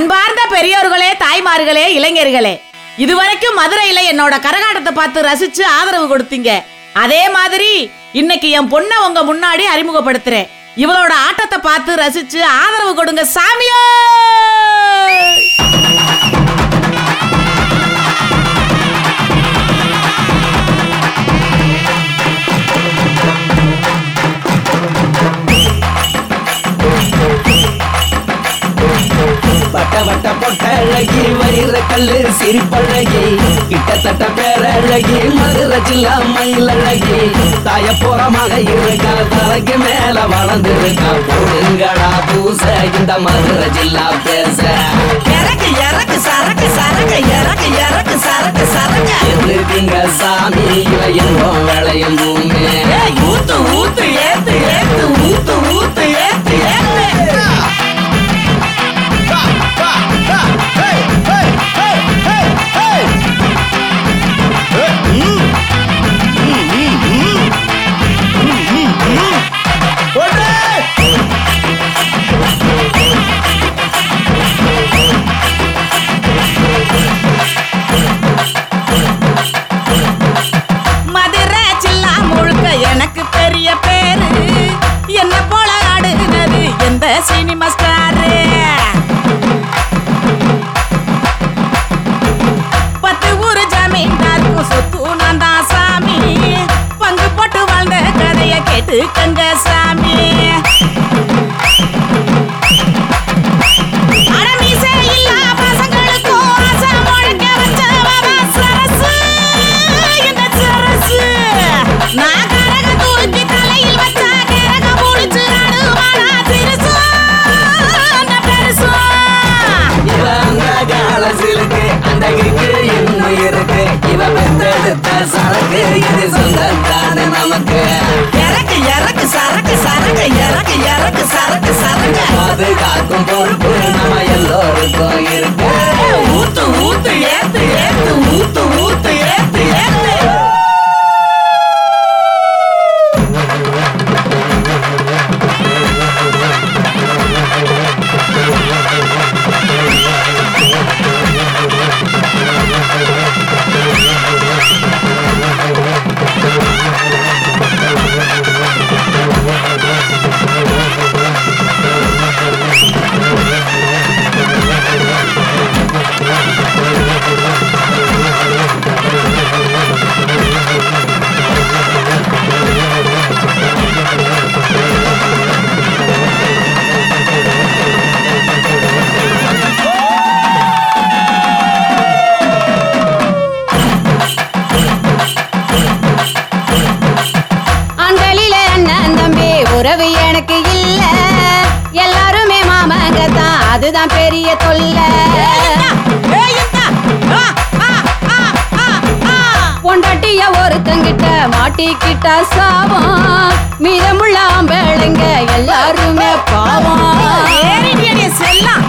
அன்பார்ந்த பெரியோர்களே தாய்மார்களே இளைஞர்களே இதுவரைக்கும் மதுரையில என்னோட கரகாட்டத்தை பார்த்து ரசிச்சு ஆதரவு கொடுத்தீங்க அதே மாதிரி இன்னைக்கு என் பொண்ணை உங்க முன்னாடி அறிமுகப்படுத்துறேன் இவளோட ஆட்டத்தை பார்த்து ரசிச்சு ஆதரவு கொடுங்க சாமியோ வட்ட வட்ட பொட்டழகி வயிற கல்லு சிரிப்பழகி கிட்டத்தட்ட பேரழகி மதுரை ஜில்லா மயிலழகி தாய போறமாக இருக்கா தலைக்கு மேல வளர்ந்துருக்கா போடுங்கடா பூச இந்த மதுரை ஜில்லா பேச இறக்கு இறக்கு சரக்கு சரக்கு இறக்கு இறக்கு சரக்கு சரக்கு எதுக்குங்க சாமி இவ எங்கும் விளையும் பூமி ஏய், ஊத்து ஊத்து ஏத்து ஏத்து ஊத்து ஊத்து ஏத்து ஏத்து மதுரை சில்லா முழுக்க எனக்கு பெரிய பேரு என்ன போல ஆடுனது எந்த சினிமா ஸ்டாரு பத்து ஊரு ஜமீன்தாருக்கும் சொத்து நான் தான் சாமி பங்கு போட்டு வாழ்ந்த கதைய கேட்டு கங்க சாமி அட மீசை இல்லா பசங்களுக்கும் ஆசை முழக்க வச்சவதான் சரசு, இந்த சரசு. நான் கரக தூக்கி தலையில் வச்சா கரக முடிச்சு ஆடுவானா சிறுசு, அந்த பெருசு. இவ அந்த கால சிலுக்கு அந்த கிக்கு இன்னும் இருக்கு இவ பெத்தெடுத்த சரக்கு இது சொந்தத்தானே நமக்கு இறக்கு இறக்கு சரக்கு சரக்கு இறக்கு இறக்கு சரக்கு சரக்கு பாதுகாக்கும் பொறுப்பு நம்ம எல்லோருக்கும் இருக்கு ஊத்து ஊத்து ஏத்து ஏத்து ஊத்து ஊத்து ஏத்து ஏத்து ஆண்களில அண்ணன் தம்பி உறவு எனக்கு இல்ல எல்லாருமே மாமங்க தான் அதுதான் பெரிய தொல்லை ஏய், இந்தா. ஆ, ஆ, ஆ, ஆ, ஆ. பொண்டாட்டிய ஒருத்தங்கிட்ட மாட்டிக்கிட்டா சாவம் மீதமுள்ள ஆம்பளைங்க எல்லாருமே பாவம் ஏறிடியடி செல்லம்.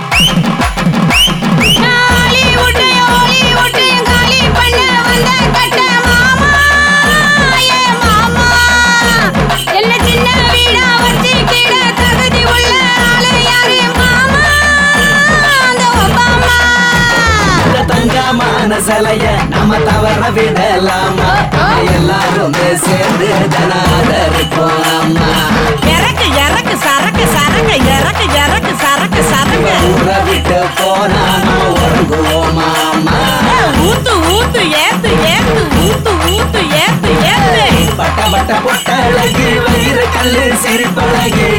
ஹாலிவுட்டையும் ஹாலிவுட்டையும் காலி பண்ண வந்த கட்ட மாமா, ஏ மாமா. என்ன சின்ன வீடா வச்சுக்கிட தகுதி உள்ள ஆளு யாரு மாமா? அந்த ஒபாமா. இந்த தங்கமான சிலைய நம்ம தவற விடலாமா நம்ம எல்லாருமே சேர்ந்து ஜனாதரிப்போம் அம்மா இறக்கு இறக்கு சரக்கு சரக்கு இறக்கு இறக்கு சரக்கு சரக்கு ஊரை விட்டு போனா நம்ம உறங்குவோமா அம்மா ஏய், ஊத்து ஊத்து ஏத்து ஏத்து ஊத்து ஊத்து ஏத்து ஏத்து பட்ட பட்ட பொட்டழகி வயிறு கல்லு சிரிப்பழகி